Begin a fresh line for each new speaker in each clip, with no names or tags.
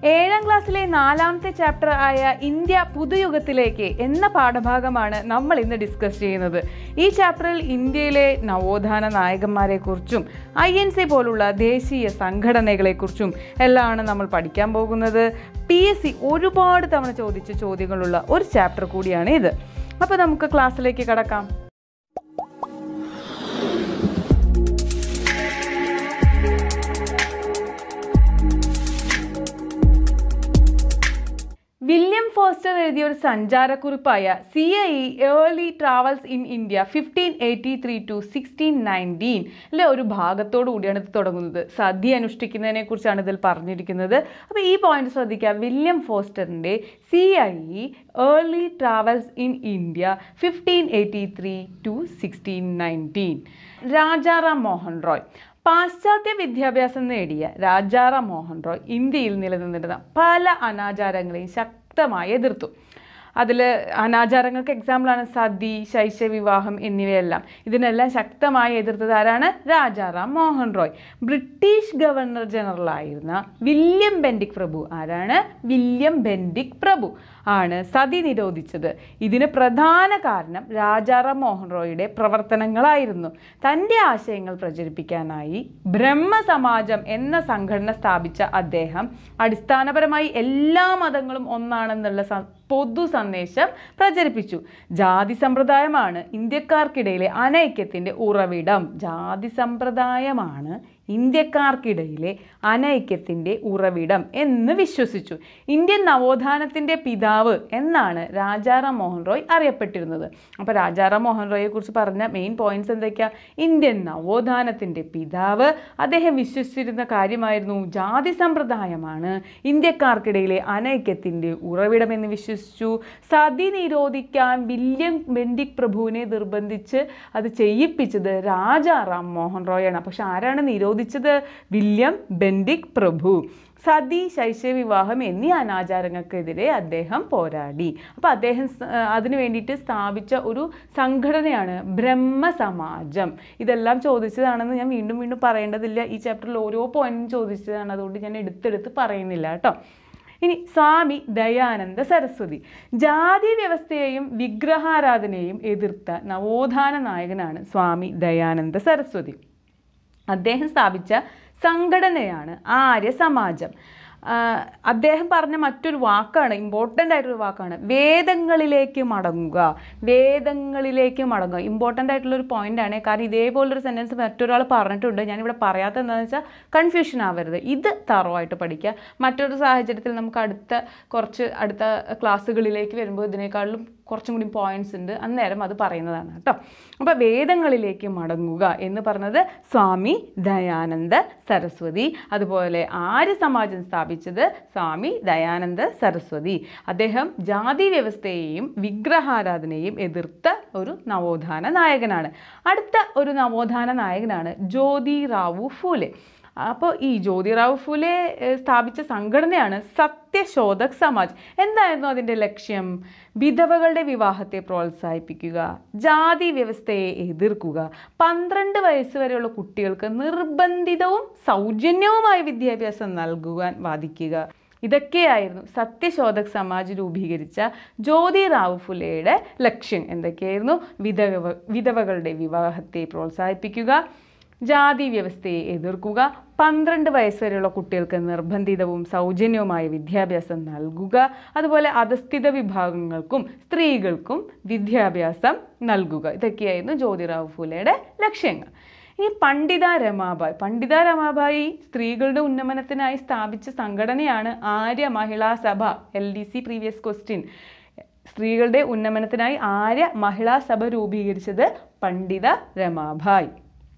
ഏഴാം ക്ലാസ്സിലെ നാലാമത്തെ ചാപ്റ്റർ ആയ ഇന്ത്യ പുതുയുഗത്തിലേക്ക് എന്ന പാഠഭാഗമാണ് നമ്മൾ ഇന്ന് ഡിസ്കസ് ചെയ്യുന്നത് ഈ ചാപ്റ്ററിൽ ഇന്ത്യയിലെ നവോത്ഥാന നായകന്മാരെക്കുറിച്ചും ഐ എൻ സി പോലുള്ള ദേശീയ സംഘടനകളെക്കുറിച്ചും എല്ലാമാണ് നമ്മൾ പഠിക്കാൻ പോകുന്നത് പി എസ് സി ഒരുപാട് തവണ ചോദിച്ച ചോദ്യങ്ങളുള്ള ഒരു ചാപ്റ്റർ കൂടിയാണ് ഇത് അപ്പോൾ നമുക്ക് ക്ലാസ്സിലേക്ക് കടക്കാം വില്യം ഫോസ്റ്റർ എഴുതിയ ഒരു സഞ്ചാരക്കുറിപ്പായ C I early travels in India fifteen eighty three to sixteen nineteen അല്ലെ ഒരു ഭാഗത്തോടു കൂടിയാണ് ഇത് തുടങ്ങുന്നത് സദ്യ അനുഷ്ഠിക്കുന്നതിനെ കുറിച്ചാണ് ഇതിൽ പറഞ്ഞിരിക്കുന്നത് അപ്പോൾ ഈ പോയിന്റ് ശ്രദ്ധിക്കുക വില്യം ഫോസ്റ്ററിൻ്റെ C I early travels in India fifteen eighty three to sixteen nineteen Rajaram Mohan Roy പാശ്ചാത്യ വിദ്യാഭ്യാസം നേടിയ രാജാറാം മോഹൻ റോയ് ഇന്ത്യയിൽ നിലനിന്നിരുന്ന പല അനാചാരങ്ങളെയും ശക്തമായി എതിർത്തു അതിൽ അനാചാരങ്ങൾക്ക് എക്സാമ്പിളാണ് സതി ശൈശവിവാഹം എന്നിവയെല്ലാം ഇതിനെല്ലാം ശക്തമായി എതിർത്തത് ആരാണ് Rajaram Mohan Roy British governor general ആയിരുന്ന വില്യം ബെൻഡിക് പ്രഭു ആരാണ് വില്യം ബെൻഡിക് പ്രഭു ആണ് സതി നിരോധിച്ചത് ഇതിന് പ്രധാന കാരണം രാജാറാം മോഹൻ റോയിയുടെ പ്രവർത്തനങ്ങളായിരുന്നു തൻ്റെ ആശയങ്ങൾ പ്രചരിപ്പിക്കാനായി ബ്രഹ്മസമാജം എന്ന സംഘടന സ്ഥാപിച്ച അദ്ദേഹം അടിസ്ഥാനപരമായി എല്ലാ മതങ്ങളും ഒന്നാണെന്നുള്ള സ- പൊതു സന്ദേശം പ്രചരിപ്പിച്ചു ജാതി സമ്പ്രദായമാണ് ഇന്ത്യക്കാർക്കിടയിലെ അനൈക്യത്തിൻ്റെ ഉറവിടം ജാതി സമ്പ്രദായമാണ് ഇന്ത്യക്കാർക്കിടയിലെ അനൈക്യത്തിൻ്റെ ഉറവിടം എന്ന് വിശ്വസിച്ചു ഇന്ത്യൻ നവോത്ഥാനത്തിൻ്റെ പിതാവ് എന്നാണ് രാജാറാം മോഹൻ റോയ് അറിയപ്പെട്ടിരുന്നത് അപ്പോൾ രാജാറാം മോഹൻ റോയെ കുറിച്ച് പറഞ്ഞ മെയിൻ പോയിന്റ്സ് എന്തൊക്കെയാ ഇന്ത്യൻ നവോത്ഥാനത്തിൻ്റെ പിതാവ് അദ്ദേഹം വിശ്വസിച്ചിരുന്ന കാര്യമായിരുന്നു ജാതി സമ്പ്രദായമാണ് ഇന്ത്യക്കാർക്കിടയിലെ അനൈക്യത്തിൻ്റെ ഉറവിടമെന്ന് വിശ്വസിച്ചു സതി നിരോധിക്കാൻ വില്യം ബെൻഡിക് പ്രഭുവിനെ നിർബന്ധിച്ച് അത് ചെയ്യിപ്പിച്ചത് രാജാറാം മോഹൻ റോയാണ് പക്ഷെ ആരാണ് നിരോധിച്ചത് വില്യം ബെൻഡിക് പ്രഭു സതി ശൈശവിവാഹം എന്നീ അനാചാരങ്ങൾക്കെതിരെ അദ്ദേഹം പോരാടി അപ്പോൾ അദ്ദേഹം സ- ആ, അതിനു വേണ്ടിയിട്ട് സ്ഥാപിച്ച ഒരു സംഘടനയാണ് ബ്രഹ്മസമാജം ഇതെല്ലാം ചോദിച്ചതാണെന്ന് ഞാൻ വീണ്ടും വീണ്ടും പറയേണ്ടതില്ല ഈ ചാപ്റ്ററിൽ ഓരോ പോയിന്റും ചോദിച്ചതാണ് അതുകൊണ്ട് ഞാൻ എടുത്തെടുത്ത് പറയുന്നില്ല കേട്ടോ ഇനി സ്വാമി ദയാനന്ദ സരസ്വതി ജാതി വ്യവസ്ഥയെയും വിഗ്രഹാരാധനയെയും എതിർത്ത നവോത്ഥാന നായകനാണ് സ്വാമി ദയാനന്ദ സരസ്വതി അദ്ദേഹം സ്ഥാപിച്ച സംഘടനയാണ് ആര്യ സമാജം ആ, അദ്ദേഹം പറഞ്ഞ മറ്റൊരു വാക്കാണ് ഇമ്പോർട്ടൻ്റ് ആയിട്ടൊരു വാക്കാണ് വേദങ്ങളിലേക്ക് മടങ്ങുക വേദങ്ങളിലേക്ക് മടങ്ങുക ഇമ്പോർട്ടൻ്റ് ആയിട്ടുള്ള ഒരു പോയിന്റ് ആണ് കാരണം ഇതേപോലൊരു സെൻറ്റൻസ് മറ്റൊരാൾ പറഞ്ഞിട്ടുണ്ട് ഞാനിവിടെ പറയാത്ത എന്താണെന്ന് വെച്ചാൽ കൺഫ്യൂഷൻ ആവരുത് ഇത് തറവായിട്ട് പഠിക്കുക മറ്റൊരു സാഹചര്യത്തിൽ നമുക്ക് അടുത്ത കുറച്ച് അടുത്ത ക്ലാസ്സുകളിലേക്ക് വരുമ്പോൾ ഇതിനേക്കാളും കുറച്ചും കൂടി പോയിന്റ്സ് ഉണ്ട് അന്നേരം അത് പറയുന്നതാണ് കേട്ടോ അപ്പോൾ വേദങ്ങളിലേക്ക് മടങ്ങുക എന്ന് പറഞ്ഞത് സ്വാമി ദയാനന്ദ സരസ്വതി അതുപോലെ ആര്യ സമാജം സ്ഥാപിച്ചത് സ്വാമി ദയാനന്ദ സരസ്വതി അദ്ദേഹം ജാതി വ്യവസ്ഥയെയും വിഗ്രഹാരാധനയെയും എതിർത്ത ഒരു നവോത്ഥാന നായകനാണ് അടുത്ത ഒരു നവോത്ഥാന നായകനാണ് ജ്യോതി റാവു ഫൂലെ അപ്പോൾ ഈ ജ്യോതിറാവു ഫുലെ ഏഹ്, സ്ഥാപിച്ച സംഘടനയാണ് സത്യശോധക് സമാജ് എന്തായിരുന്നു അതിൻ്റെ ലക്ഷ്യം വിധവകളുടെ വിവാഹത്തെ പ്രോത്സാഹിപ്പിക്കുക ജാതി വ്യവസ്ഥയെ എതിർക്കുക പന്ത്രണ്ട് വയസ്സ് വരെയുള്ള കുട്ടികൾക്ക് നിർബന്ധിതവും സൗജന്യവുമായ വിദ്യാഭ്യാസം നൽകുവാൻ വാദിക്കുക ഇതൊക്കെയായിരുന്നു സത്യശോധക് സമാജ് രൂപീകരിച്ച ജ്യോതി റാവു ഫുലെയുടെ ലക്ഷ്യം എന്തൊക്കെയായിരുന്നു വിധവ വിധവകളുടെ വിവാഹത്തെ പ്രോത്സാഹിപ്പിക്കുക ജാതി വ്യവസ്ഥയെ എതിർക്കുക പന്ത്രണ്ട് വയസ്സ് വരെയുള്ള കുട്ടികൾക്ക് നിർബന്ധിതവും സൗജന്യവുമായ വിദ്യാഭ്യാസം നൽകുക അതുപോലെ അധസ്ഥിത വിഭാഗങ്ങൾക്കും സ്ത്രീകൾക്കും വിദ്യാഭ്യാസം നൽകുക ഇതൊക്കെയായിരുന്നു ജ്യോതിറാവു ഫുലെയുടെ ലക്ഷ്യങ്ങൾ ഇനി പണ്ഡിത രമാബായ് പണ്ഡിത രമാബായി സ്ത്രീകളുടെ ഉന്നമനത്തിനായി സ്ഥാപിച്ച സംഘടനയാണ് Arya Mahila Sabha L D C previous question സ്ത്രീകളുടെ ഉന്നമനത്തിനായി ആര്യ മഹിളാ സഭ രൂപീകരിച്ചത് പണ്ഡിത രമാബായ്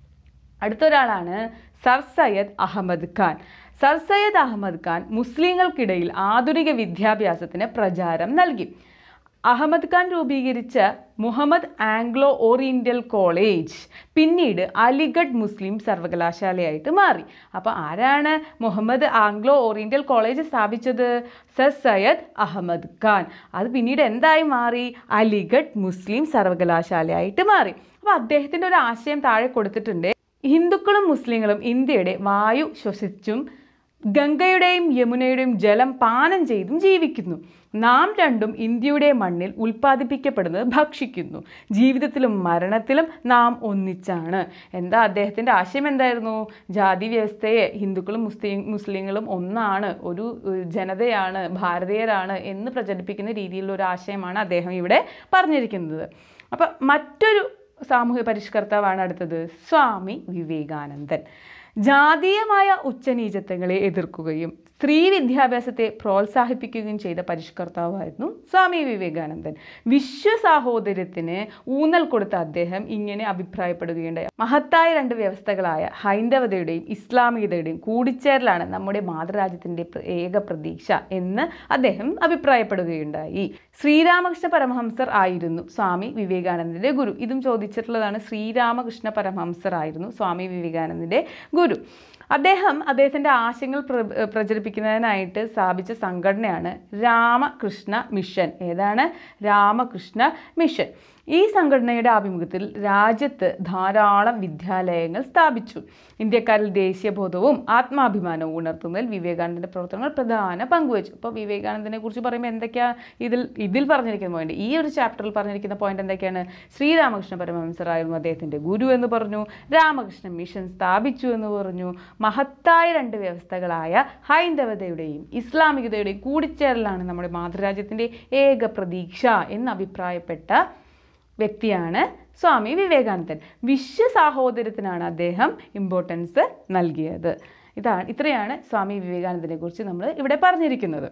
അടുത്തൊരാളാണ് സർ സയ്യദ് അഹമ്മദ് ഖാൻ സർ സയ്യദ് അഹമ്മദ് ഖാൻ മുസ്ലിങ്ങൾക്കിടയിൽ ആധുനിക വിദ്യാഭ്യാസത്തിന് പ്രചാരം നൽകി അഹമ്മദ് ഖാൻ രൂപീകരിച്ച മുഹമ്മദ് ആംഗ്ലോ ഓറിയന്റൽ കോളേജ് പിന്നീട് അലിഗഡ് മുസ്ലിം സർവകലാശാലയായിട്ട് മാറി അപ്പോൾ ആരാണ് മുഹമ്മദ് ആംഗ്ലോ ഓറിയന്റൽ കോളേജ് സ്ഥാപിച്ചത് സർ സയ്യദ് അഹമ്മദ് ഖാൻ അത് പിന്നീട് എന്തായി മാറി അലിഗഡ് മുസ്ലിം സർവകലാശാലയായിട്ട് മാറി അപ്പോൾ അദ്ദേഹത്തിൻ്റെ ഒരു ആശയം താഴെ കൊടുത്തിട്ടുണ്ട് ഹിന്ദുക്കളും മുസ്ലിങ്ങളും ഇന്ത്യയുടെ വായു ശ്വസിച്ചും ഗംഗയുടെയും യമുനയുടെയും ജലം പാനം ചെയ്തും ജീവിക്കുന്നു നാം രണ്ടും ഇന്ത്യയുടെ മണ്ണിൽ ഉൽപ്പാദിപ്പിക്കപ്പെടുന്നത് ഭക്ഷിക്കുന്നു ജീവിതത്തിലും മരണത്തിലും നാം ഒന്നിച്ചാണ് എന്താ അദ്ദേഹത്തിൻ്റെ ആശയം എന്തായിരുന്നു ജാതി വ്യവസ്ഥയെ ഹിന്ദുക്കളും മുസ്ലിം മുസ്ലിങ്ങളും ഒന്നാണ് ഒരു ഏഹ്, ജനതയാണ് ഭാരതീയരാണ് എന്ന് പ്രചരിപ്പിക്കുന്ന രീതിയിലുള്ള ഒരു ആശയമാണ് അദ്ദേഹം ഇവിടെ പറഞ്ഞിരിക്കുന്നത് അപ്പം മറ്റൊരു സാമൂഹ്യ പരിഷ്കർത്താവാണ് അടുത്തത് സ്വാമി വിവേകാനന്ദൻ ജാതീയമായ ഉച്ചനീചത്വങ്ങളെ എതിർക്കുകയും സ്ത്രീ വിദ്യാഭ്യാസത്തെ പ്രോത്സാഹിപ്പിക്കുകയും ചെയ്ത പരിഷ്കർത്താവായിരുന്നു സ്വാമി വിവേകാനന്ദൻ വിശ്വ സാഹോദര്യത്തിന് ഊന്നൽ കൊടുത്ത അദ്ദേഹം ഇങ്ങനെ അഭിപ്രായപ്പെടുകയുണ്ടായി മഹത്തായ രണ്ട് വ്യവസ്ഥകളായ ഹൈന്ദവതയുടെയും ഇസ്ലാമികതയുടെയും കൂടിച്ചേരലാണ് നമ്മുടെ മാതൃരാജ്യത്തിൻ്റെ പ്ര- ഏക പ്രതീക്ഷ എന്ന് അദ്ദേഹം അഭിപ്രായപ്പെടുകയുണ്ടായി ശ്രീരാമകൃഷ്ണ പരമഹംസർ ആയിരുന്നു സ്വാമി വിവേകാനന്ദന്റെ ഗുരു ഇതും ചോദിച്ചിട്ടുള്ളതാണ് ശ്രീരാമകൃഷ്ണ പരമഹംസർ ആയിരുന്നു സ്വാമി വിവേകാനന്ദന്റെ ഗുരു അദ്ദേഹം അദ്ദേഹത്തിൻ്റെ ആശയങ്ങൾ പ്ര പ്രചരിപ്പിക്കുന്നതിനായിട്ട് സ്ഥാപിച്ച സംഘടനയാണ് രാമകൃഷ്ണ മിഷൻ ഏതാണ് രാമകൃഷ്ണ മിഷൻ ഈ സംഘടനയുടെ ആഭിമുഖ്യത്തിൽ രാജ്യത്ത് ധാരാളം വിദ്യാലയങ്ങൾ സ്ഥാപിച്ചു ഇന്ത്യക്കാരിൽ ദേശീയബോധവും ആത്മാഭിമാനവും ഉണർത്തുന്നതിൽ വിവേകാനന്ദൻ്റെ പ്രവർത്തനങ്ങൾ പ്രധാന പങ്കുവച്ചു അപ്പോൾ വിവേകാനന്ദനെ കുറിച്ച് പറയുമ്പോൾ എന്തൊക്കെയാ ഇതിൽ ഇതിൽ പറഞ്ഞിരിക്കുന്ന പോയിന്റ് ഈ ഒരു ചാപ്റ്ററിൽ പറഞ്ഞിരിക്കുന്ന പോയിന്റ് എന്തൊക്കെയാണ് ശ്രീരാമകൃഷ്ണ പരമഹംസറായിരുന്നു അദ്ദേഹത്തിൻ്റെ ഗുരു എന്ന് പറഞ്ഞു രാമകൃഷ്ണ മിഷൻ സ്ഥാപിച്ചു എന്ന് പറഞ്ഞു മഹത്തായ രണ്ട് വ്യവസ്ഥകളായ ഹൈന്ദവതയുടെയും ഇസ്ലാമികതയുടെയും കൂടിച്ചേരലാണ് നമ്മുടെ മാതൃരാജ്യത്തിൻ്റെ ഏക പ്രതീക്ഷ എന്ന് അഭിപ്രായപ്പെട്ട വ്യക്തിയാണ് സ്വാമി വിവേകാനന്ദൻ വിശ്വ സാഹോദര്യത്തിനാണ് അദ്ദേഹം ഇമ്പോർട്ടൻസ് നൽകിയത് ഇതാണ് ഇത്രയാണ് സ്വാമി വിവേകാനന്ദനെ കുറിച്ച് നമ്മൾ ഇവിടെ പറഞ്ഞിരിക്കുന്നത്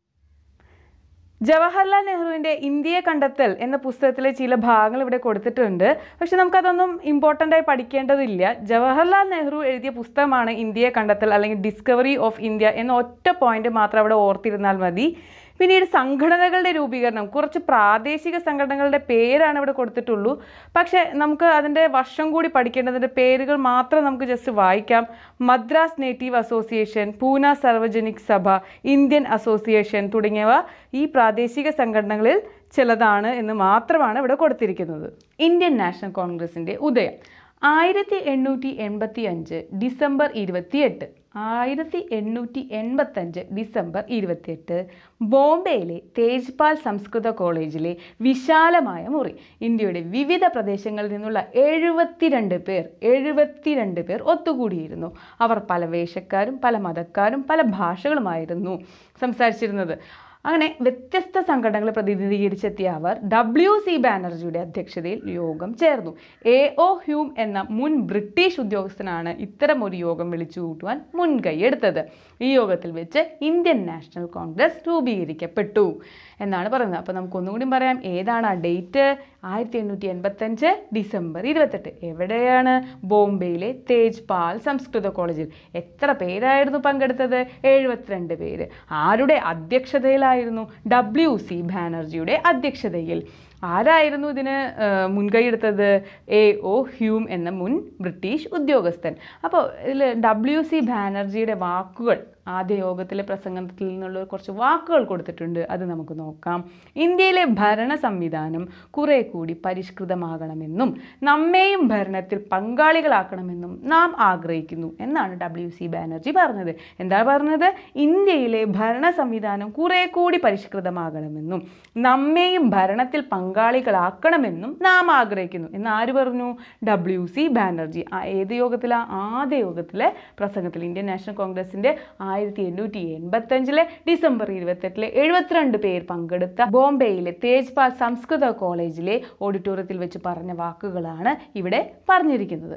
ജവഹർലാൽ നെഹ്റുവിൻ്റെ ഇന്ത്യയെ കണ്ടെത്തൽ എന്ന പുസ്തകത്തിലെ ചില ഭാഗങ്ങൾ ഇവിടെ കൊടുത്തിട്ടുണ്ട് പക്ഷെ നമുക്കതൊന്നും ഇമ്പോർട്ടൻ്റ് ആയി പഠിക്കേണ്ടതില്ല ജവഹർലാൽ നെഹ്റു എഴുതിയ പുസ്തകമാണ് ഇന്ത്യയെ കണ്ടെത്തൽ അല്ലെങ്കിൽ ഡിസ്കവറി ഓഫ് ഇന്ത്യ എന്ന ഒറ്റ പോയിന്റ് മാത്രം അവിടെ ഓർത്തിരുന്നാൽ മതി പിന്നീട് സംഘടനകളുടെ രൂപീകരണം കുറച്ച് പ്രാദേശിക സംഘടനകളുടെ പേരാണ് ഇവിടെ കൊടുത്തിട്ടുള്ളൂ പക്ഷേ നമുക്ക് അതിൻ്റെ വർഷം കൂടി പഠിക്കേണ്ടതിൻ്റെ പേരുകൾ മാത്രം നമുക്ക് ജസ്റ്റ് വായിക്കാം Madras Native Association Poona Sarvajanik Sabha Indian association തുടങ്ങിയവ ഈ പ്രാദേശിക സംഘടനകളിൽ ചിലതാണ് എന്ന് മാത്രമാണ് ഇവിടെ കൊടുത്തിരിക്കുന്നത് ഇന്ത്യൻ നാഷണൽ കോൺഗ്രസിൻ്റെ ഉദയം ആയിരത്തി എണ്ണൂറ്റി എൺപത്തി അഞ്ച് ഡിസംബർ ഇരുപത്തിയെട്ട് ആയിരത്തി എണ്ണൂറ്റി എൺപത്തഞ്ച് ഡിസംബർ ഇരുപത്തിയെട്ട് ബോംബെയിലെ തേജ്പാൽ സംസ്കൃത കോളേജിലെ വിശാലമായ മുറി ഇന്ത്യയുടെ വിവിധ പ്രദേശങ്ങളിൽ നിന്നുള്ള എഴുപത്തിരണ്ട് പേർ എഴുപത്തിരണ്ട് പേർ ഒത്തുകൂടിയിരുന്നു അവർ പല വേഷക്കാരും പല മതക്കാരും പല ഭാഷകളുമായിരുന്നു സംസാരിച്ചിരുന്നത് അങ്ങനെ വ്യത്യസ്ത സംഘടനകളെ പ്രതിനിധീകരിച്ചെത്തിയ അവർ ഡബ്ല്യു സി ബാനർജിയുടെ അധ്യക്ഷതയിൽ യോഗം ചേർന്നു എ ഒ ഹ്യൂം എന്ന മുൻ ബ്രിട്ടീഷ് ഉദ്യോഗസ്ഥനാണ് ഇത്തരം ഒരു യോഗം വിളിച്ചു കൂട്ടുവാൻ മുൻകൈയെടുത്തത് ഈ യോഗത്തിൽ വെച്ച് ഇന്ത്യൻ നാഷണൽ കോൺഗ്രസ് രൂപീകരിക്കപ്പെട്ടു എന്നാണ് പറയുന്നത് അപ്പോൾ നമുക്ക് ഒന്നുകൂടി പറയാം ഏതാണ് ആ ഡേറ്റ് ആയിരത്തി എണ്ണൂറ്റി എൺപത്തഞ്ച് ഡിസംബർ ഇരുപത്തെട്ട് എവിടെയാണ് ബോംബെയിലെ തേജ്പാൽ സംസ്കൃത കോളേജിൽ എത്ര പേരായിരുന്നു പങ്കെടുത്തത് എഴുപത്തിരണ്ട് പേര് ആരുടെ അധ്യക്ഷതയിലായിരുന്നു ഡബ്ല്യു സി ബാനർജിയുടെ അധ്യക്ഷതയിൽ ആരായിരുന്നു ഇതിന് ആ, മുൻകൈയെടുത്തത് എ ഒ ഹ്യൂം എന്ന മുൻ ബ്രിട്ടീഷ് ഉദ്യോഗസ്ഥൻ അപ്പോൾ ഇതിൽ ഡബ്ല്യു സി ബാനർജിയുടെ വാക്കുകൾ ആദ്യ യോഗത്തിലെ പ്രസംഗത്തിൽ നിന്നുള്ള കുറച്ച് വാക്കുകൾ കൊടുത്തിട്ടുണ്ട് അത് നമുക്ക് നോക്കാം ഇന്ത്യയിലെ ഭരണ സംവിധാനം കുറെ കൂടി പരിഷ്കൃതമാകണമെന്നും നമ്മെയും ഭരണത്തിൽ പങ്കാളികളാക്കണമെന്നും നാം ആഗ്രഹിക്കുന്നു എന്നാണ് ഡബ്ല്യു സി ബാനർജി പറഞ്ഞത് എന്താ പറഞ്ഞത് ഇന്ത്യയിലെ ഭരണ സംവിധാനം കുറെ കൂടി പരിഷ്കൃതമാകണമെന്നും നമ്മെയും ഭരണത്തിൽ പങ്കാളികളാക്കണമെന്നും നാം ആഗ്രഹിക്കുന്നു എന്ന് ആര് പറഞ്ഞു ഡബ്ല്യു സി ബാനർജി ആ ഏത് യോഗത്തിലെ ആദ്യ യോഗത്തിലെ പ്രസംഗത്തിൽ ഇന്ത്യൻ നാഷണൽ കോൺഗ്രസിന്റെ ആയിരത്തി എണ്ണൂറ്റി എൺപത്തഞ്ചിലെ ഡിസംബർ ഇരുപത്തെട്ടിലെ എഴുപത്തിരണ്ട് പേർ പങ്കെടുത്ത ബോംബെയിലെ തേജ്പാൽ സംസ്കൃത കോളേജിലെ ഓഡിറ്റോറിയത്തിൽ വെച്ച് പറഞ്ഞ വാക്കുകളാണ് ഇവിടെ പറഞ്ഞിരിക്കുന്നത്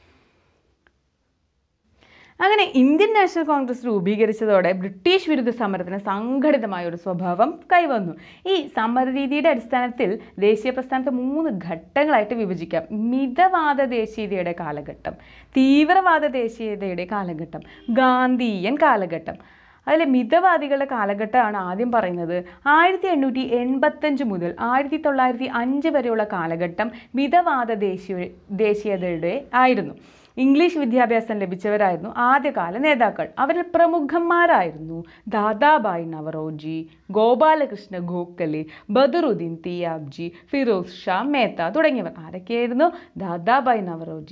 അങ്ങനെ ഇന്ത്യൻ നാഷണൽ കോൺഗ്രസ് രൂപീകരിച്ചതോടെ ബ്രിട്ടീഷ് വിരുദ്ധ സമരത്തിന് സംഘടിതമായ ഒരു സ്വഭാവം കൈവന്നു ഈ സമരരീതിയുടെ അടിസ്ഥാനത്തിൽ ദേശീയ പ്രസ്ഥാനത്തെ മൂന്ന് ഘട്ടങ്ങളായിട്ട് വിഭജിക്കാം മിതവാദ ദേശീയതയുടെ കാലഘട്ടം തീവ്രവാദ ദേശീയതയുടെ കാലഘട്ടം ഗാന്ധിയൻ കാലഘട്ടം അതിൽ മിതവാദികളുടെ കാലഘട്ടമാണ് ആദ്യം പറയുന്നത് ആയിരത്തി എണ്ണൂറ്റി എൺപത്തഞ്ച് മുതൽ ആയിരത്തി തൊള്ളായിരത്തി അഞ്ച് വരെയുള്ള കാലഘട്ടം മിതവാദ ദേശീയ ദേശീയതയുടെ ആയിരുന്നു ഇംഗ്ലീഷ് വിദ്യാഭ്യാസം ലഭിച്ചവരായിരുന്നു ആദ്യകാല നേതാക്കൾ അവരിൽ പ്രമുഖന്മാരായിരുന്നു ദാദാബായ് നവറോജി ഗോപാലകൃഷ്ണ ഗോഖലെ ബദറുദ്ദീൻ തിയാബ്ജി ഫിറോസ് ഷാ മേത്ത തുടങ്ങിയവർ ആരൊക്കെയായിരുന്നു ദാദാബായ് നവറോജി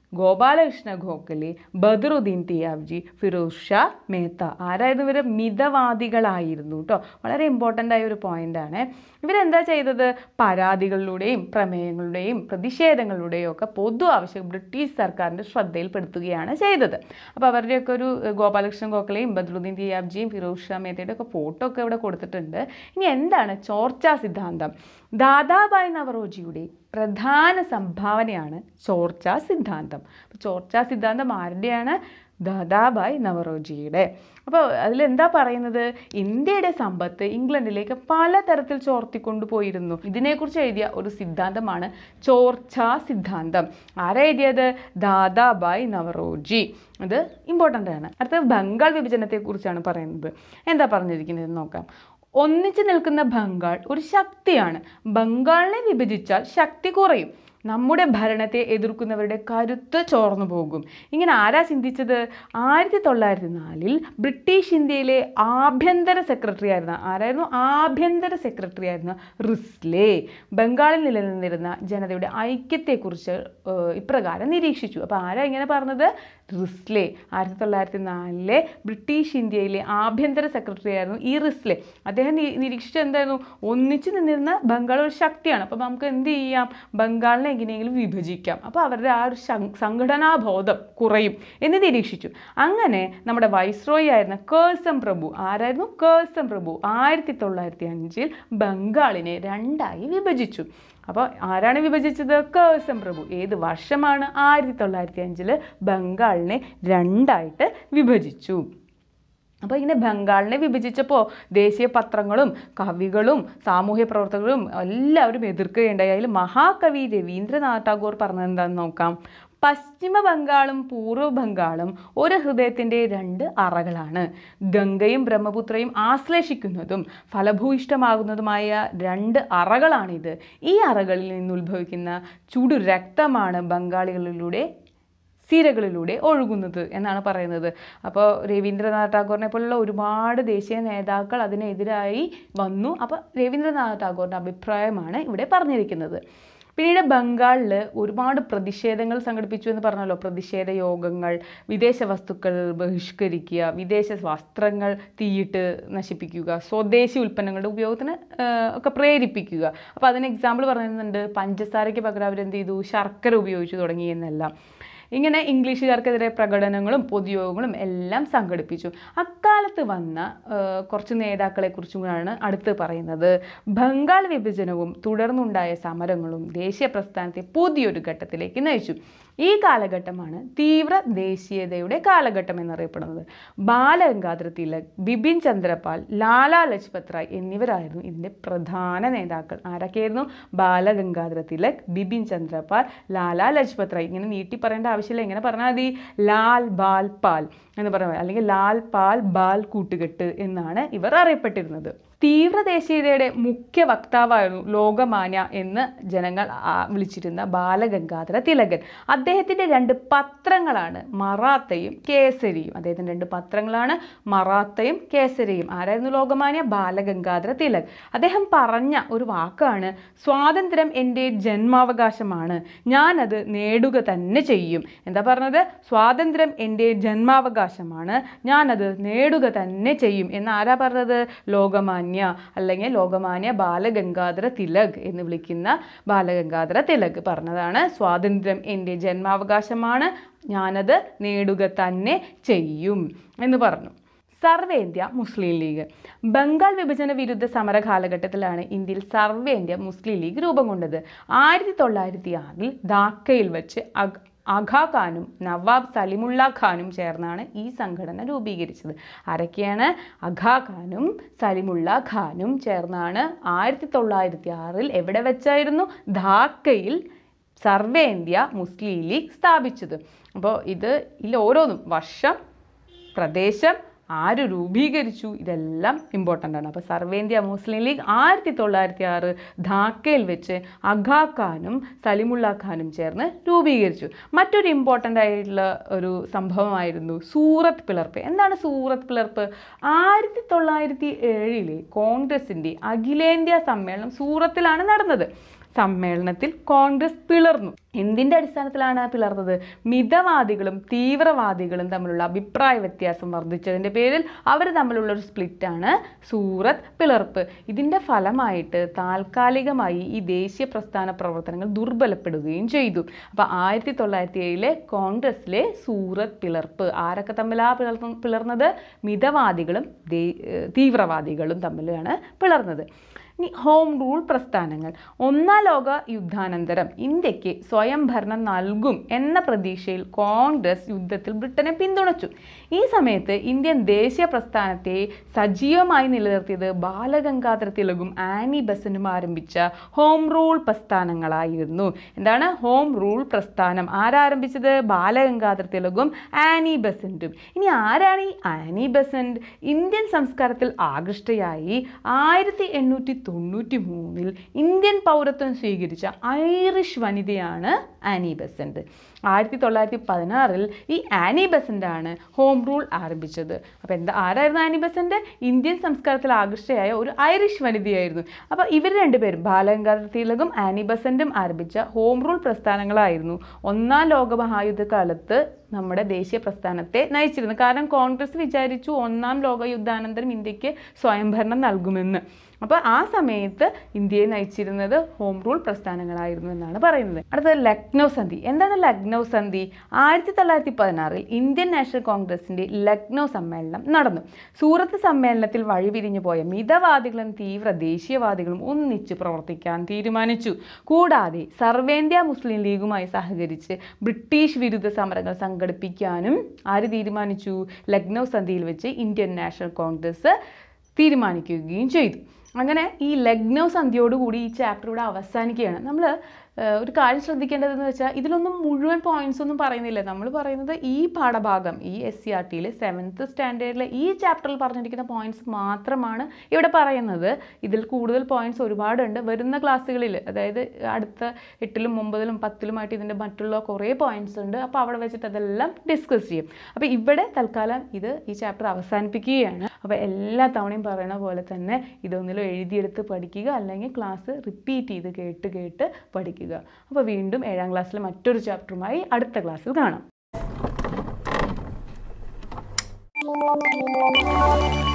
ഗോപാലകൃഷ്ണ ഗോഖലെ ബദറുദ്ദീൻ തിയാബ്ജി ഫിറോസ് ഷാ മേത്ത ആരായിരുന്നു ഇവർ മിതവാദികളായിരുന്നു കേട്ടോ വളരെ ഇമ്പോർട്ടൻ്റ് ആയ ഒരു പോയിന്റാണ് ഇവരെന്താ ചെയ്തത് പരാതികളിലൂടെയും പ്രമേയങ്ങളുടെയും പ്രതിഷേധങ്ങളുടെയും ഒക്കെ പൊതു ആവശ്യം ബ്രിട്ടീഷ് സർക്കാരിൻ്റെ ശ്രദ്ധയിൽപ്പെടുത്തുകയാണ് ചെയ്തത് അപ്പോൾ അവരുടെയൊക്കെ ഒരു ഏഹ്, ഗോപാലകൃഷ്ണൻ ഗോഖലെയും ബദറുദ്ദീൻ തിയാബ്ജിയും ഫിറോസ് ഷാ മേത്തയുടെ ഒക്കെ ഫോട്ടോ ഒക്കെ ഇവിടെ കൊടുത്തിട്ടുണ്ട് ഇനി എന്താണ് ചോർച്ചാ സിദ്ധാന്തം ദാദാബായ് നവറോജിയുടെ പ്രധാന സംഭാവനയാണ് ചോർച്ചാ സിദ്ധാന്തം അപ്പോൾ ചോർച്ചാ സിദ്ധാന്തം ആരുടെയാണ് ദാദാബായ് നവറോജിയുടെ അപ്പോൾ അതിലെന്താ പറയുന്നത് ഇന്ത്യയുടെ സമ്പത്ത് ഇംഗ്ലണ്ടിലേക്ക് പലതരത്തിൽ ചോർത്തിക്കൊണ്ടു പോയിരുന്നു ഇതിനെക്കുറിച്ച് എഴുതിയ ഒരു സിദ്ധാന്തമാണ് ചോർച്ചാ സിദ്ധാന്തം ആരാ എഴുതിയത് ദാദാബായ് നവറോജി അത് ഇമ്പോർട്ടൻ്റ് ആണ് അടുത്തത് ബംഗാൾ വിഭജനത്തെക്കുറിച്ചാണ് പറയുന്നത് എന്താ പറഞ്ഞിരിക്കുന്നത് നോക്കാം ഒന്നിച്ചു നിൽക്കുന്ന ബംഗാൾ ഒരു ശക്തിയാണ് ബംഗാളിനെ വിഭജിച്ചാൽ ശക്തി കുറയും നമ്മുടെ ഭരണത്തെ എതിർക്കുന്നവരുടെ കരുത്ത് ചോർന്നു പോകും ഇങ്ങനെ ആരാ ചിന്തിച്ചത് ആയിരത്തി തൊള്ളായിരത്തി നാലിൽ ബ്രിട്ടീഷ് ഇന്ത്യയിലെ ആഭ്യന്തര സെക്രട്ടറി ആയിരുന്ന ആരായിരുന്നു ആഭ്യന്തര സെക്രട്ടറി ആയിരുന്ന റിസ്ലെ ബംഗാളിൽ നിലനിന്നിരുന്ന ജനതയുടെ ഐക്യത്തെക്കുറിച്ച് ഏഹ്, ഇപ്രകാരം നിരീക്ഷിച്ചു അപ്പോൾ ആരാ ഇങ്ങനെ പറഞ്ഞത് റിസ്ലെ ആയിരത്തി തൊള്ളായിരത്തി നാലിലെ ബ്രിട്ടീഷ് ഇന്ത്യയിലെ ആഭ്യന്തര സെക്രട്ടറി ആയിരുന്നു ഈ റിസ്ലെ അദ്ദേഹം നി- നിരീക്ഷിച്ചത് എന്തായിരുന്നു ഒന്നിച്ചു നിന്നിരുന്ന ബംഗാൾ ഒരു ശക്തിയാണ് അപ്പോൾ നമുക്ക് എന്ത് ചെയ്യാം ബംഗാളിനെ എങ്ങനെയെങ്കിലും വിഭജിക്കാം അപ്പോൾ അവരുടെ ആ ഒരു ശം- സംഘടനാബോധം കുറയും എന്ന് നിരീക്ഷിച്ചു അങ്ങനെ നമ്മുടെ വൈസ്രോയി ആയിരുന്ന കേഴ്സം പ്രഭു ആരായിരുന്നു കേഴ്സം പ്രഭു ആയിരത്തി തൊള്ളായിരത്തി അഞ്ചിൽ ബംഗാളിനെ രണ്ടായി വിഭജിച്ചു അപ്പോൾ ആരാണ് വിഭജിച്ചത് കേഴ്സം പ്രഭു ഏത് വർഷമാണ് ആയിരത്തി തൊള്ളായിരത്തി അഞ്ചിൽ ബംഗാളിനെ രണ്ടായിട്ട് വിഭജിച്ചു അപ്പോൾ ഇങ്ങനെ ബംഗാളിനെ വിഭജിച്ചപ്പോൾ ദേശീയ പത്രങ്ങളും കവികളും സാമൂഹ്യ പ്രവർത്തകരും എല്ലാവരും എതിർക്കുകയുണ്ടായി അതിൽ മഹാകവി രവീന്ദ്രനാഥ് ടാഗോർ പറഞ്ഞത് എന്താണെന്ന് നോക്കാം പശ്ചിമ ബംഗാളും പൂർവ്വ ബംഗാളും ഒരു ഹൃദയത്തിൻ്റെ രണ്ട് അറകളാണ് ഗംഗയും ബ്രഹ്മപുത്രയും ആശ്ലേഷിക്കുന്നതും ഫലഭൂയിഷ്ടമാകുന്നതുമായ രണ്ട് അറകളാണിത് ഈ അറകളിൽ നിന്ന് ഉത്ഭവിക്കുന്ന ചുടു രക്തമാണ് ബംഗാളികളിലൂടെ സിരകളിലൂടെ ഒഴുകുന്നത് എന്നാണ് പറയുന്നത് അപ്പോൾ രവീന്ദ്രനാഥ് ടാഗോറിനെ പോലുള്ള ഒരുപാട് ദേശീയ നേതാക്കൾ അതിനെതിരായി വന്നു അപ്പോൾ രവീന്ദ്രനാഥ് ടാഗോറിൻ്റെ അഭിപ്രായമാണ് ഇവിടെ പറഞ്ഞിരിക്കുന്നത് പിന്നീട് ബംഗാളിൽ ഒരുപാട് പ്രതിഷേധങ്ങൾ സംഘടിപ്പിച്ചു എന്ന് പറഞ്ഞല്ലോ പ്രതിഷേധ യോഗങ്ങൾ വിദേശ വസ്തുക്കൾ ബഹിഷ്കരിക്കുക വിദേശ വസ്ത്രങ്ങൾ തീയിട്ട് നശിപ്പിക്കുക സ്വദേശി ഉൽപ്പന്നങ്ങളുടെ ഉപയോഗത്തിന് ആ, ഒക്കെ പ്രേരിപ്പിക്കുക അപ്പോൾ അതിന് എക്സാമ്പിൾ പറയുന്നുണ്ട് പഞ്ചസാരയ്ക്ക് പകരം അവരെന്ത് ചെയ്തു ശർക്കര ഉപയോഗിച്ചു തുടങ്ങി എന്നെല്ലാം ഇങ്ങനെ ഇംഗ്ലീഷുകാർക്കെതിരെ പ്രകടനങ്ങളും പൊതുയോഗങ്ങളും എല്ലാം സംഘടിപ്പിച്ചു അക്കാലത്ത് വന്ന ആ, കുറച്ച് നേതാക്കളെക്കുറിച്ചുമാണ് അടുത്ത് പറയുന്നത് ബംഗാൾ വിഭജനവും തുടർന്നുണ്ടായ സമരങ്ങളും ദേശീയ പ്രസ്ഥാനത്തെ പുതിയൊരു ഘട്ടത്തിലേക്ക് നയിച്ചു ഈ കാലഘട്ടമാണ് തീവ്ര ദേശീയതയുടെ കാലഘട്ടം എന്നറിയപ്പെടുന്നത് ബാലഗംഗാധര തിലക് ബിപിൻ ചന്ദ്രപാൽ ലാലാ ലജ്പത് റായ് എന്നിവരായിരുന്നു ഇതിൻ്റെ പ്രധാന നേതാക്കൾ ആരൊക്കെയായിരുന്നു ബാലഗംഗാധര തിലക് ബിപിൻ ചന്ദ്രപാൽ ലാലാ ലജ്പത് റായ് ഇങ്ങനെ നീട്ടി പറയേണ്ട ആവശ്യമില്ല ഇങ്ങനെ പറഞ്ഞാൽ മതി ലാൽ ബാൽ പാൽ എന്ന് പറയുന്നത് അല്ലെങ്കിൽ ലാൽ പാൽ ബാൽ കൂട്ടുകെട്ട് എന്നാണ് ഇവർ അറിയപ്പെട്ടിരുന്നത് തീവ്ര ദേശീയതയുടെ മുഖ്യ വക്താവായിരുന്നു ലോകമാന്യ എന്ന് ജനങ്ങൾ ആ വിളിച്ചിരുന്ന ബാലഗംഗാധര തിലകൻ അദ്ദേഹത്തിൻ്റെ രണ്ട് പത്രങ്ങളാണ് മറാത്തയും കേസരിയും അദ്ദേഹത്തിൻ്റെ രണ്ട് പത്രങ്ങളാണ് മറാത്തയും കേസരിയും ആരായിരുന്നു ലോകമാന്യ ബാലഗംഗാധര തിലക് അദ്ദേഹം പറഞ്ഞ ഒരു വാക്കാണ് സ്വാതന്ത്ര്യം എൻ്റെ ജന്മാവകാശമാണ് ഞാനത് നേടുക തന്നെ ചെയ്യും എന്താ പറഞ്ഞത് സ്വാതന്ത്ര്യം എൻ്റെ ജന്മാവകാശമാണ് ഞാനത് നേടുക തന്നെ ചെയ്യും എന്ന് ആരാ പറഞ്ഞത് ലോകമാന്യ അല്ലെങ്കിൽ ലോകമാന്യ ബാലഗംഗാധര തിലക് എന്ന് വിളിക്കുന്ന ബാലഗംഗാധര തിലക് പറഞ്ഞതാണ് സ്വാതന്ത്ര്യം എൻ്റെ ജന്മാവകാശമാണ് ഞാനത് നേടുക തന്നെ ചെയ്യും എന്ന് പറഞ്ഞു സർവേന്ത്യ മുസ്ലിം ലീഗ് ബംഗാൾ വിഭജന വിരുദ്ധ സമര കാലഘട്ടത്തിലാണ് ഇന്ത്യയിൽ സർവേന്ത്യ മുസ്ലിം ലീഗ് രൂപം കൊണ്ടത് ആയിരത്തി തൊള്ളായിരത്തി ആറിൽ ധാക്കയിൽ വെച്ച് അഗ് ആഘാ ഖാനും നവാബ് സലിമുള്ള ഖാനും ചേർന്നാണ് ഈ സംഘടന രൂപീകരിച്ചത് ആരൊക്കെയാണ് അഘാ ഖാനും സലിമുള്ള ഖാനും ചേർന്നാണ് ആയിരത്തി തൊള്ളായിരത്തി ആറിൽ എവിടെ വെച്ചായിരുന്നു ധാക്കയിൽ സർവേന്ത്യ മുസ്ലിം ലീഗ് സ്ഥാപിച്ചത് അപ്പോൾ ഇത് ഇതിൽ ഓരോന്നും വർഷം പ്രദേശം ആര് രൂപീകരിച്ചു ഇതെല്ലാം ഇമ്പോർട്ടൻ്റ് ആണ് അപ്പോൾ സർവേന്ത്യ മുസ്ലിം ലീഗ് ആയിരത്തി തൊള്ളായിരത്തി ആറ് ധാക്കയിൽ വെച്ച് അഘാ ഖാനും സലിമുള്ള ഖാനും ചേർന്ന് രൂപീകരിച്ചു മറ്റൊരു ഇമ്പോർട്ടൻ്റ് ആയിട്ടുള്ള ഒരു സംഭവമായിരുന്നു സൂറത്ത് പിളർപ്പ് എന്താണ് സൂറത്ത് പിളർപ്പ് ആയിരത്തി തൊള്ളായിരത്തി ഏഴിലെ കോൺഗ്രസിൻ്റെ അഖിലേന്ത്യാ സമ്മേളനം സൂറത്തിലാണ് നടന്നത് സമ്മേളനത്തിൽ കോൺഗ്രസ് പിളർന്നു എന്തിൻ്റെ അടിസ്ഥാനത്തിലാണ് പിളർന്നത് മിതവാദികളും തീവ്രവാദികളും തമ്മിലുള്ള അഭിപ്രായ വ്യത്യാസം വർദ്ധിച്ചതിൻ്റെ പേരിൽ അവർ തമ്മിലുള്ള ഒരു സ്പ്ലിറ്റാണ് സൂറത്ത് പിളർപ്പ് ഇതിൻ്റെ ഫലമായിട്ട് താൽക്കാലികമായി ഈ ദേശീയ പ്രസ്ഥാന പ്രവർത്തനങ്ങൾ ദുർബലപ്പെടുകയും ചെയ്തു അപ്പോൾ ആയിരത്തി തൊള്ളായിരത്തി ഏഴിലെ കോൺഗ്രസിലെ സൂറത്ത് പിളർപ്പ് ആരൊക്കെ തമ്മിലാ പിളർന്നു പിളർന്നത് മിതവാദികളും ദേ- ഏഹ് തീവ്രവാദികളും തമ്മിലാണ് പിളർന്നത് ഇനി ഹോം റൂൾ പ്രസ്ഥാനങ്ങൾ ഒന്നാം ലോക യുദ്ധാനന്തരം ഇന്ത്യക്ക് സ്വയം ഭരണം നൽകും എന്ന പ്രതീക്ഷയിൽ കോൺഗ്രസ് യുദ്ധത്തിൽ ബ്രിട്ടനെ പിന്തുണച്ചു ഈ സമയത്ത് ഇന്ത്യൻ ദേശീയ പ്രസ്ഥാനത്തെ സജീവമായി നിലനിർത്തിയത് ബാലഗംഗാധര തിലകും ആനി ബസന്റും ആരംഭിച്ച ഹോം റൂൾ പ്രസ്ഥാനങ്ങളായിരുന്നു എന്താണ് ഹോം റൂൾ പ്രസ്ഥാനം ആരാരംഭിച്ചത് ബാലഗംഗാധര തിലകും ആനി ബസന്റും ഇനി ആരാണ് ഈ ആനി ബസന്റ് ഇന്ത്യൻ സംസ്കാരത്തിൽ ആകൃഷ്ടയായി ആയിരത്തി എണ്ണൂറ്റി തൊണ്ണൂറ്റി മൂന്നിൽ ഇന്ത്യൻ പൗരത്വം സ്വീകരിച്ച ഐറിഷ് വനിതയാണ് ആനി ബസന്റ് ആയിരത്തി തൊള്ളായിരത്തി പതിനാറിൽ ഈ ആനി ബസന്റ് ആണ് ഹോം റൂൾ ആരംഭിച്ചത് അപ്പോൾ എന്താ ആരായിരുന്നു ആനി ബസന്റ് ഇന്ത്യൻ സംസ്കാരത്തിൽ ആകൃഷ്ടയായ ഒരു ഐറിഷ് വനിതയായിരുന്നു അപ്പോൾ ഇവർ രണ്ടുപേരും ബാലഗംഗാധര തിലകും ആനി ബസന്റും ആരംഭിച്ച ഹോം റൂൾ പ്രസ്ഥാനങ്ങളായിരുന്നു ഒന്നാം ലോക മഹായുദ്ധ കാലത്ത് നമ്മുടെ ദേശീയ പ്രസ്ഥാനത്തെ നയിച്ചിരുന്നു കാരണം കോൺഗ്രസ് വിചാരിച്ചു ഒന്നാം ലോക യുദ്ധാനന്തരം ഇന്ത്യക്ക് സ്വയംഭരണം നൽകുമെന്ന് അപ്പോൾ ആ സമയത്ത് ഇന്ത്യയെ നയിച്ചിരുന്നത് ഹോം റൂൾ പ്രസ്ഥാനങ്ങളായിരുന്നു എന്നാണ് പറയുന്നത് അടുത്തത് ലക്നൗ സന്ധി എന്താണ് ലക്നൗ സന്ധി ആയിരത്തി തൊള്ളായിരത്തി പതിനാറിൽ ഇന്ത്യൻ നാഷണൽ കോൺഗ്രസിന്റെ ലക്നൗ സമ്മേളനം നടന്നു സൂറത്ത് സമ്മേളനത്തിൽ വഴിപിരിഞ്ഞു പോയ മിതവാദികളും തീവ്ര ദേശീയവാദികളും ഒന്നിച്ചു പ്രവർത്തിക്കാൻ തീരുമാനിച്ചു കൂടാതെ സർവേന്ത്യ മുസ്ലിം ലീഗുമായി സഹകരിച്ച് ബ്രിട്ടീഷ് വിരുദ്ധ സമരങ്ങൾ സംഘടിപ്പിക്കാനും ആര് തീരുമാനിച്ചു ലക്നൗ സന്ധിയിൽ വെച്ച് ഇന്ത്യൻ നാഷണൽ കോൺഗ്രസ് തീരുമാനിക്കുകയും ചെയ്തു അങ്ങനെ ഈ ലഗ്നൗ സന്ധ്യയോടുകൂടി ഈ ചാപ്റ്റർ ഇവിടെ അവസാനിക്കുകയാണ് നമ്മൾ ഒരു കാര്യം ശ്രദ്ധിക്കേണ്ടതെന്ന് വെച്ചാൽ ഇതിലൊന്നും മുഴുവൻ പോയിന്റ്സ് ഒന്നും പറയുന്നില്ല നമ്മൾ പറയുന്നത് ഈ പാഠഭാഗം ഈ എസ് സി ആർ ടിയിൽ സെവൻത്ത് സ്റ്റാൻഡേർഡിലെ ഈ ചാപ്റ്ററിൽ പറഞ്ഞിരിക്കുന്ന പോയിന്റ്സ് മാത്രമാണ് ഇവിടെ പറയുന്നത് ഇതിൽ കൂടുതൽ പോയിന്റ്സ് ഒരുപാടുണ്ട് വരുന്ന ക്ലാസ്സുകളിൽ അതായത് അടുത്ത എട്ടിലും ഒമ്പതിലും പത്തിലുമായിട്ട് ഇതിൻ്റെ മറ്റുള്ള കുറേ പോയിന്റ്സ് ഉണ്ട് അപ്പോൾ അവിടെ വെച്ചിട്ട് അതെല്ലാം ഡിസ്കസ് ചെയ്യും അപ്പോൾ ഇവിടെ തൽക്കാലം ഇത് ഈ ചാപ്റ്റർ അവസാനിപ്പിക്കുകയാണ് അപ്പോൾ എല്ലാ തവണയും പറയണ പോലെ തന്നെ ഇതൊന്നിലും എഴുതിയെടുത്ത് പഠിക്കുക അല്ലെങ്കിൽ ക്ലാസ് റിപ്പീറ്റ് ചെയ്ത് കേട്ട് കേട്ട് പഠിക്കുക അപ്പോൾ വീണ്ടും ഏഴാം ക്ലാസ്സിലെ മറ്റൊരു ചാപ്റ്ററുമായി അടുത്ത ക്ലാസ്സിൽ കാണാം